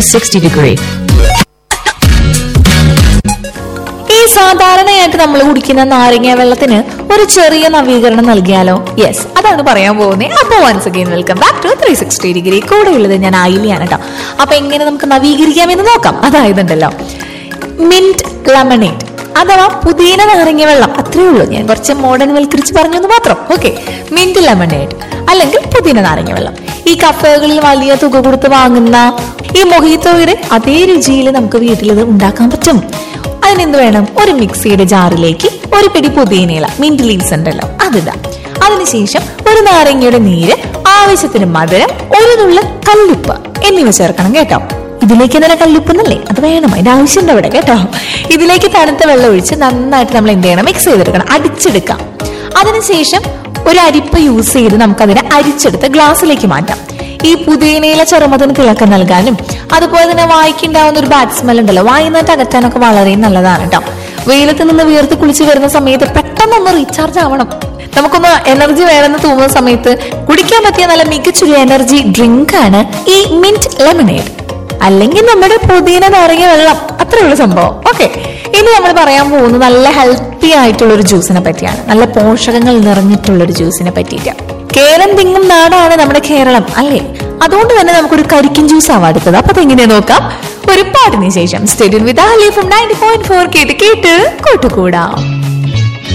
360 degree. ഈ സാധാരണയായിട്ട് നമ്മൾ കുടിക്കുന്ന നാരങ്ങ വെള്ളത്തിന് ഒരു ചെറിയ നവീകരണം നൽകിയാലോ യെസ് അതാണ് പറയാൻ പോകുന്നത് അപ്പൊ once again welcome back to three sixty degree കൂടെ ഉള്ളത് ഞാൻ ആയില്യാണ് കേട്ടോ അപ്പൊ എങ്ങനെ നമുക്ക് നവീകരിക്കാമെന്ന് നോക്കാം അതായതുണ്ടല്ലോ മിന്റ് ലെമണേറ്റ് അഥവാ പുതിന നാരങ്ങ വെള്ളം അത്രേ ഉള്ളൂ ഞാൻ കുറച്ച് മോഡേൺ വൽക്കരിച്ച് പറഞ്ഞെന്ന് മാത്രം ഓക്കെ മിന്റ് ലെമണേറ്റ് അല്ലെങ്കിൽ പുതിന നാരങ്ങ വെള്ളം ഈ കഫേകളിൽ വലിയ തുക കൊടുത്ത് വാങ്ങുന്ന ഈ മൊഹീത്തോയുടെ അതേ രുചിയിൽ നമുക്ക് വീട്ടിലത് ഉണ്ടാക്കാൻ പറ്റും അതിനെന്ത് വേണം ഒരു മിക്സിയുടെ ജാറിലേക്ക് ഒരു പിടി പുതിയനയില മിന്റ് ലീവ്സ് ഉണ്ടല്ലോ അതിടാം അതിനുശേഷം ഒരു നാരങ്ങയുടെ നീര് ആവശ്യത്തിന് മധുരം ഒരു നുള്ള കല്ലുപ്പ് എന്നിവ ചേർക്കണം കേട്ടോ ഇതിലേക്ക് തന്നെ കല്ലുപ്പെന്നല്ലേ അത് വേണം അതിന്റെ ആവശ്യമുണ്ട് അവിടെ കേട്ടോ ഇതിലേക്ക് തണുത്ത വെള്ളം ഒഴിച്ച് നന്നായിട്ട് നമ്മൾ എന്ത് ചെയ്യണം മിക്സ് ചെയ്തെടുക്കണം അടിച്ചെടുക്കാം അതിനുശേഷം ഒരു അരിപ്പ യൂസ് ചെയ്ത് നമുക്കതിനെ അരിച്ചെടുത്ത് ഗ്ലാസ്സിലേക്ക് മാറ്റാം ഈ പുതിയനയിലെ ചെറുമതിന് തിളക്കം നൽകാനും അതുപോലെ തന്നെ വായിക്കുണ്ടാവുന്ന ഒരു ബാഡ് സ്മെൽ ഉണ്ടല്ലോ വായിന്നിട്ട് അകറ്റാനൊക്കെ വളരെ നല്ലതാണ് കേട്ടോ വെയിലത്ത് നിന്ന് വീർത്ത് കുളിച്ച് വരുന്ന സമയത്ത് പെട്ടെന്നൊന്ന് റീചാർജ് ആവണം നമുക്കൊന്ന് എനർജി വേണമെന്ന് തോന്നുന്ന സമയത്ത് കുടിക്കാൻ പറ്റിയ നല്ല മികച്ചൊരു എനർജി ഡ്രിങ്ക് ആണ് ഈ മിന്റ് ലെമണേഡ് അല്ലെങ്കിൽ നമ്മുടെ പുതിന നാരങ്ങ വെള്ളം അത്രയുള്ള സംഭവം ഓക്കെ ഇനി നമ്മൾ പറയാൻ പോകുന്നത് നല്ല ഹെൽത്തി ആയിട്ടുള്ള ഒരു ജ്യൂസിനെ പറ്റിയാണ് നല്ല പോഷകങ്ങൾ നിറഞ്ഞിട്ടുള്ള ഒരു ജ്യൂസിനെ പറ്റിയിട്ട് കേരം തിങ്ങും നാടാണ് നമ്മുടെ കേരളം അല്ലേ അതുകൊണ്ട് തന്നെ നമുക്കൊരു കരിക്കിൻ ജ്യൂസ് ആവാം അടുത്തത് അപ്പൊ അതെങ്ങനെ നോക്കാം ഒരു പാട്ടിന് ശേഷം stadium with from ninety point four കേട്ട് കേട്ട് കൂട്ടുകൂടാം